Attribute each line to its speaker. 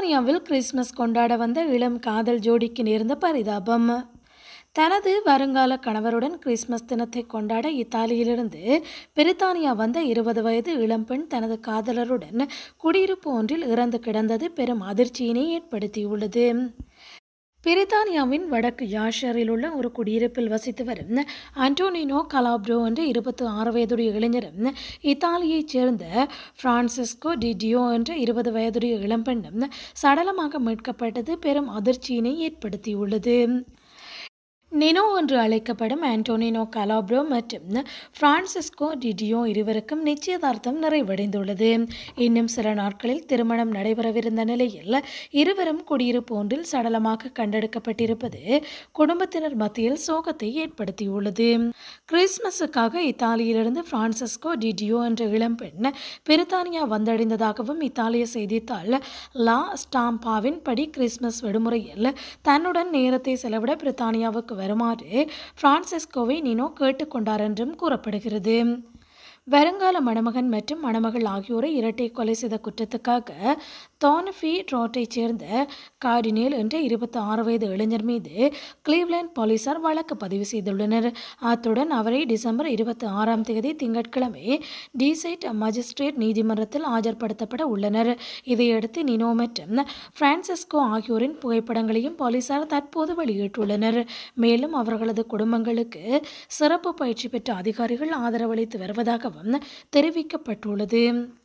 Speaker 1: பிரித்தானியாவில் கிறிஸ்மஸ் கொண்டாட வந்த இளம் காதல் ஜோடிக்கு நேர்ந்த பரிதாபம் தனது வருங்கால கணவருடன் கிறிஸ்மஸ் தினத்தை கொண்டாட இத்தாலியிலிருந்து பிரித்தானியா வந்த இருபது வயது இளம்பெண் தனது காதலருடன் குடியிருப்பு ஒன்றில் இறந்து கிடந்தது பெரும் அதிர்ச்சியினை ஏற்படுத்தியுள்ளது பிரித்தானியாவின் வடக்கு யாஷரில் உள்ள ஒரு குடியிருப்பில் வசித்து வரும் அன்டோனினோ கலாப்ரோ என்ற இருபத்தி ஆறு வயதுடைய இளைஞரும் இத்தாலியைச் சேர்ந்த பிரான்சிஸ்கோ டிடியோ என்ற இருபது வயதுடைய இளம்பெண்ணும் சடலமாக மீட்கப்பட்டது பெரும் அதிர்ச்சியினை ஏற்படுத்தியுள்ளது நினோ என்று அழைக்கப்படும் ஆண்டோனினோ கலாப்ரோ மற்றும் பிரான்சிஸ்கோ டிடியோ இருவருக்கும் நிச்சயதார்த்தம் நிறைவடைந்துள்ளது இன்னும் சில நாட்களில் திருமணம் நடைபெறவிருந்த நிலையில் இருவரும் குடியிருப்பு ஒன்றில் சடலமாக கண்டெடுக்கப்பட்டிருப்பது குடும்பத்தினர் மத்தியில் சோகத்தை ஏற்படுத்தியுள்ளது கிறிஸ்மஸுக்காக இத்தாலியிலிருந்து பிரான்சிஸ்கோ டிடியோ என்ற இளம்பெண் பிரித்தானியா வந்தடைந்ததாகவும் இத்தாலிய செய்தித்தாள் லா ஸ்டாம்பாவின் படி கிறிஸ்மஸ் விடுமுறையில் தன்னுடன் நேரத்தை செலவிட பிரித்தானியாவுக்கு வருமாறு பிரான்சிஸ்கோவை நினோ கேட்டுக்கொண்டார் என்றும் கூறப்படுகிறது வருங்கால மணமகன் மற்றும் மணமகள் ஆகியோரை இரட்டை கொலை செய்த குற்றத்துக்காக தோனஃபி ட்ரோட்டைச் சேர்ந்த கார்டினேல் என்ற இருபத்தி ஆறு வயது இளைஞர் மீது கிளீவ்லேண்ட் போலீசார் வழக்கு பதிவு செய்துள்ளனர் அத்துடன் அவரை டிசம்பர் இருபத்தி ஆறாம் தேதி திங்கட்கிழமை டிசைட் மஜிஸ்ட்ரேட் நீதிமன்றத்தில் ஆஜர்படுத்தப்பட உள்ளனர் இதையடுத்து நினோ மற்றும் பிரான்சிஸ்கோ ஆகியோரின் புகைப்படங்களையும் போலீசார் தற்போது வெளியிட்டுள்ளனர் மேலும் அவர்களது குடும்பங்களுக்கு சிறப்பு பயிற்சி பெற்ற அதிகாரிகள் ஆதரவளித்து வருவதாகவும் தெரிவிக்கப்பட்டுள்ளது